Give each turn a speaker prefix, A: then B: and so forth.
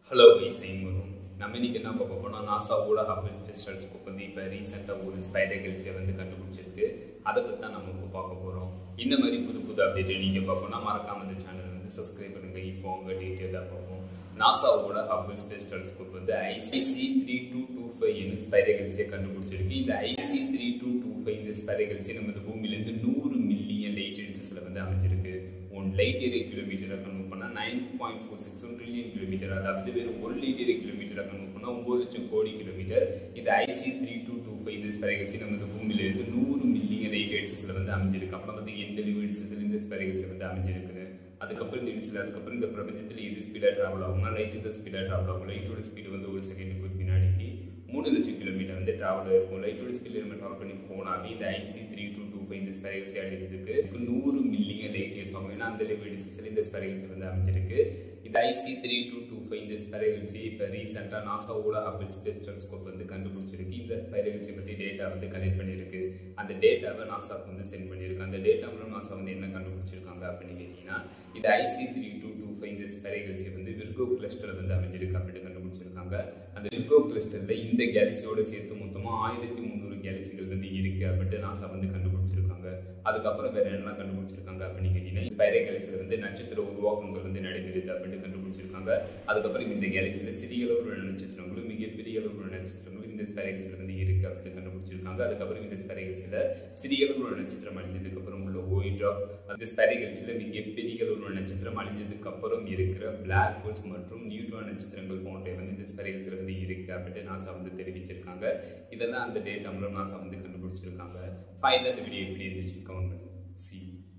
A: hello ஐசைமுரும் நம்ம இன்னைக்கு என்ன பார்க்க போனால் நாசாவோட ஹபிள் ஸ்பேஸ் டெலிஸ்கோப் வந்து இப்போ ரீசெண்டாக ஒரு ஸ்பைடர் கெல்சியை வந்து கண்டுபிடிச்சிருக்கு அதை பற்றி தான் நம்ம இப்போ பார்க்க போகிறோம் இந்த மாதிரி புது புது அப்டேட்டை நீங்கள் பார்க்கணும்னா மறக்காம இந்த சேனல் வந்து சப்ஸ்கிரைப் பண்ணுங்கள் இப்போ அவங்க டீட்டெயிலாக பார்ப்போம் நாசாவோட ஹபிள் ஸ்பேஸ் டெலிஸ்கோப் வந்து ICC three two two five என்னும் ஸ்பைடர் கெல்சியை கண்டுபிடிச்சிருக்கு இந்த IC three two two five இந்த ஸ்பைடர் கெல்சி நம்ம இந்த பூமியிலேருந்து நூறு மில்லியன் லைட் இன்சஸில் வந்து அமைஞ்சிருக்கு ஒன் லைட் ஏரியா கிலோமீட்டரை கன்வெர்ட் பண்ணால் nine point four six one trillion kilometre அதாவது வெறும் ஒரு லைட் ஏரியா கிலோமீட்டரை கன்வெர்ட் பண்ணால் ஒம்பது லட்சம் கோடி கிலோமீட்டர் இந்த IC three two two five இந்த ஸ்பெரகல்சி நம்ம இந்த பூமியிலிருந்து நூறு மில்லியன் லைட் எட்ஸில் வந்து அமைஞ்சிருக்கு அப்புறம் வந்து எந்த லிமிட்ஸில் இந்த ஸ்பெரகல்சி வந்து அமைஞ்சிருக்குன்னு அதுக்கப்புறம் இந்த யூனிட்ஸில் அதுக்கப்புறம் இந்த பிரபஞ்சத்தில் எது ஸ்பீடாக ட்ராவல் ஆகும்னா லைட்டு தான் ஸ்பீடாக ட்ராவல் ஆகும் லைட்டோட ஸ்பீடு வந்து ஒரு செகண்டுக்கு பின்னாடிக்கு மூணு லட்சம் கிலோமீட்டர் வந்து ட்ராவல் இருக்கும் லைட்டோட ஸ்பீடில் நம்ம ட்ராவல் பண்ணி போனாவே இந்த IC three two two five இந்த ஸ்பெரகல்சி அடைக்கிறதுக்கு நூறு மில்லியன் லைட் இயர்ஸ் ஆகும் ஏன்னா அந்த லிமிட்ஸில் இந்த ஸ்பெரகல்சி வந்து அமைஞ்சிருக்கு இந்த IC three two two five இந்த ஸ்பைரகல்சி இப்போ ரீசெண்டாக நாசாவோட ஹபிள் ஸ்பேஸ் டெலிஸ்கோப் வந்து கண்டுபிடிச்சிருக்கு இந்த ஸ்பைரகல்சி பற்றி டேட்டா வந்து கலெக்ட் பண்ணியிருக்கு அந்த டேட்டாவை நாசாவுக்கு வந்து சென்ட் பண்ணியிருக்கு அந்த டேட்டாவில் நாசா வந்து என்ன கண்டுபிடிச்சிருக்காங்க அப்படின்னு கேட்டிங்கன்னா இந்த IC three two two five இந்த ஸ்பைரகல்சி வந்து விர்கோ கிளஸ்டர் வந்து அமைஞ்சிருக்கு அப்படின்னு கண்டுபிடிச்சிருக்காங்க அந்த விர்கோ கிளஸ்டரில் இந்த கேலக்சியோட சேர்த்து மொத்தமாக ஆயிரத்தி முந்நூறு கேலக்சிகள் வந்து இருக்குது அப்படின்ட்டு நாசா வந்து கண்டுபிடிச்சிருக்காங்க அதுக்கப்புறம் வேற என்ன கண்டுபிடிச்சிருக்காங்க அப்படின்னு கேட்டீங்கன்னா ஸ்பைரே கேலக்சியில் வந்து நட்சத்திர உருவாக்கங்கள் வந்து நடைபெறுது அப்படின்னு கண்டுபிடிச்சிருக்காங்க அதுக்கப்புறம் இந்த கேலக்சியில் சிறிய அளவில் உள்ள நட்சத்திரங்களும் மிகப்பெரிய அளவில் உள்ள நட்சத்திரங்களும் இந்த ஸ்பைரே கேலக்சியில் வந்து இருக்கு அப்படின்னு கண்டுபிடிச்சிருக்காங்க அதுக்கப்புறம் இந்த ஸ்பைரே கேலக்சியில் சிறிய அளவில் உள்ள நட்சத்திரம் அழிஞ்சதுக்கு அப்புறம் உள்ள ஒயிட் ஆஃப் அந்த ஸ்பைரே கேலக்சியில் மிகப்பெரிய அளவில் உள்ள நட்சத்திரம் அழிஞ்சதுக்கு அப்புறம் இருக்கிற பிளாக் ஹோல்ஸ் மற்றும் நியூட்ரான் நட்சத்திரங்கள் போன்றவை வந்து இந்த ஸ்பைரே கேலக்சியில் வந்து இருக்கு அப்படின்னு நாசா வந்து தெரிவிச்சிருக்காங்க இதெல்லாம் அந்த டேட்டா மூலம் நாசா வந்து கண்டுபிடிச்சிருக்காங்க ஃபைனல் இந்த வீடியோ எப்படி இருந்துச்சு கமெண்ட் பண்ணுங்க சி